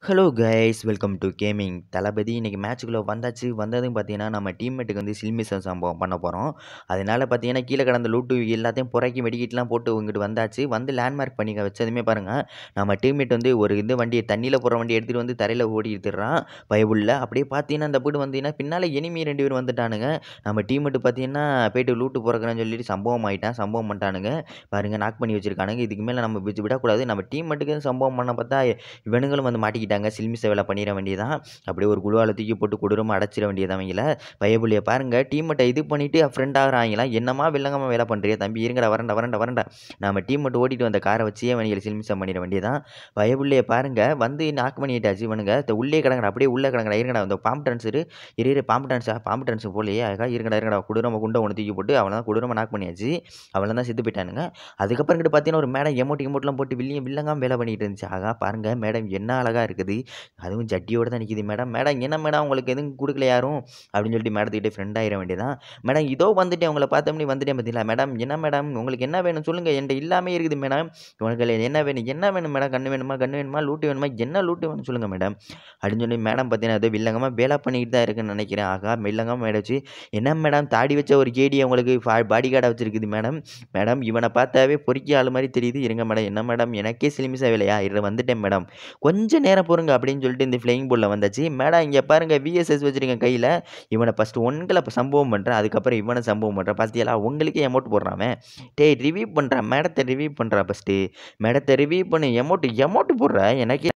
hello guys welcome to gaming Thalapathy இன்றைக்கி மேட்ச்சுக்குள்ளே வந்தாச்சு வந்ததும் பார்த்தீங்கன்னா நம்ம டீம்மேட்டுக்கு வந்து சில்மிசம் சம்பவம் பண்ண போகிறோம் அதனால் பார்த்தீங்கன்னா கீழே கிடந்த லூட்டு எல்லாத்தையும் புறக்கி மெடிக்கிட்லாம் போட்டு இங்கிட்டு வந்தாச்சு வந்து லேண்ட்மார்க் பண்ணி வச்சதுமே பாருங்கள் நம்ம டீம்மேட் வந்து ஒரு இந்த வண்டியை தண்ணியில் போகிற வண்டி எடுத்துகிட்டு வந்து தரையில் ஓடி எடுத்துடுறான் பயபுள்ள அப்படியே பார்த்தீங்கன்னா அந்த வீடு வந்தீங்கன்னா பின்னால் எனிமி ரெண்டு பேர் வந்துட்டானுங்க நம்ம டீம்மேட்டு பார்த்தீங்கன்னா போயிட்டு லூட்டு போகிறக்குன்னு சொல்லிட்டு சம்பவம் ஆகிட்டான் சம்பவம் பண்ணிட்டானுங்க பாருங்கள் நாக் பண்ணி வச்சிருக்கானுங்க இதுக்கு மேலே நம்ம விட்டு விடக்கூடாது நம்ம டீம்மேட்டுக்கு சம்பவம் பண்ண பார்த்தா இவனுங்களும் வந்து மாட்டிக்கிட்டாங்க சில்மிச வேலை பண்ணிட வேண்டியதான் அப்படியே ஒரு குழுவால தூக்கி போட்டு கொடூரமாக அடைச்சிட வேண்டியது அவங்கள பயபுள்ளியை பாருங்கள் டீம்மேட்டை இது பண்ணிவிட்டு ஃப்ரெண்ட் ஆகிறாங்களாம் என்னமா வில்லங்கமாக வேலை பண்ணுறியா தம்பி இருங்கடா வரண்டா வரண்டா வரண்டா நம்ம டீம்மேட் ஓட்டிட்டு வந்த காரை வச்சே அவங்களை சில்மிசம் பண்ணிட வேண்டியதான் பயபுள்ளியை பாருங்கள் வந்து நாக் பண்ணிட்டாச்சு இவனுங்க இந்த உள்ளே கிடங்கடா அப்படியே உள்ளே கிடங்கடா இருங்கடா இந்த பாம்பு டான்ஸரு இரு இரு பாம்பு டான்ஸா பாம்பு டான்ஸ் போலையே அழகா இருங்கடா இருங்கடா கொடூரமாக குண்டை ஒன்று தூக்கி போட்டு அவனை தான் கொடூரமாக நாக் பண்ணியாச்சு அவளை தான் செத்து போயிட்டானுங்க அதுக்கப்புறம் கிட்ட பார்த்தீங்கன்னா ஒரு மேடம் எமோட் எமோட்லாம் போட்டு வில்லியம் வில்லங்காம வேலை பண்ணிட்டு இருந்துச்சு ஆகா பாருங்கள் மேடம் என்ன அழகாக இருக்குது அதுவும் ஜட்டியோடு தான் நிற்கிது மேடம் மேடம் என்ன மேடம் உங்களுக்கு எதுவும் கொடுக்கல யாரும் அப்படின்னு சொல்லிட்டு மேடத்துக்கிட்டே ஃப்ரெண்ட் ஆயிட வேண்டியதான் மேடம் இதோ வந்துட்டு உங்களை பார்த்தோம்னே வந்துட்டேன் பார்த்தீங்களா மேடம் என்ன மேடம் உங்களுக்கு என்ன வேணும் சொல்லுங்கள் என்கிட்ட எல்லாமே இருக்குது மேடம் உனக்கு என்ன வேணும் என்ன வேணும் மேடம் கண்ணு வேணுமா கண்ணு வேணுமா லூட்டு வேணுமா என்ன லூட்டு வேணும் சொல்லுங்கள் மேடம் அப்படின்னு சொல்லி மேடம் பார்த்தீங்கன்னா ஏதோ வில்லங்கமாக வேலை பண்ணிக்கிட்டு தான் இருக்குன்னு நினைக்கிறேன் ஆகா வில்லங்கமாக மேடம் வச்சு என்ன மேடம் தாடி வச்ச ஒரு கேடி உங்களுக்கு பாடி கார்டாக வச்சிருக்குது மேடம் மேடம் இவனை பார்த்தாவே பொறுக்கி ஆள் மாதிரி தெரியுது இருங்க மேடம் என்ன மேடம் எனக்கே சிலிமிசா வேலையா இதில் வந்துட்டேன் மேடம் கொஞ்சம் நேரம் பொறுங்க அப்படின்னு சொல்லிட்டு இந்த ஃப்ளைங் போர்டில் வந்தாச்சு மேடம் இங்கே பாருங்கள் விஎஸ்எஸ் வச்சுருக்கேன் கையில் இவனை ஃபஸ்ட்டு ஒன்களை சம்பவம் பண்ணுறேன் அதுக்கப்புறம் இவனை சம்பவம் பண்ணுறேன் பார்த்தியலா உங்களுக்கே எமௌண்ட் போடுறான் டேய் ரிவ்யூ பண்ணுறான் மேடத்தை ரிவ்யூ பண்ணுறான் ஃபஸ்ட்டு மேடத்தை ரிவ்யூ பண்ணி எமௌண்ட் எமௌண்ட் போடுற எனக்கே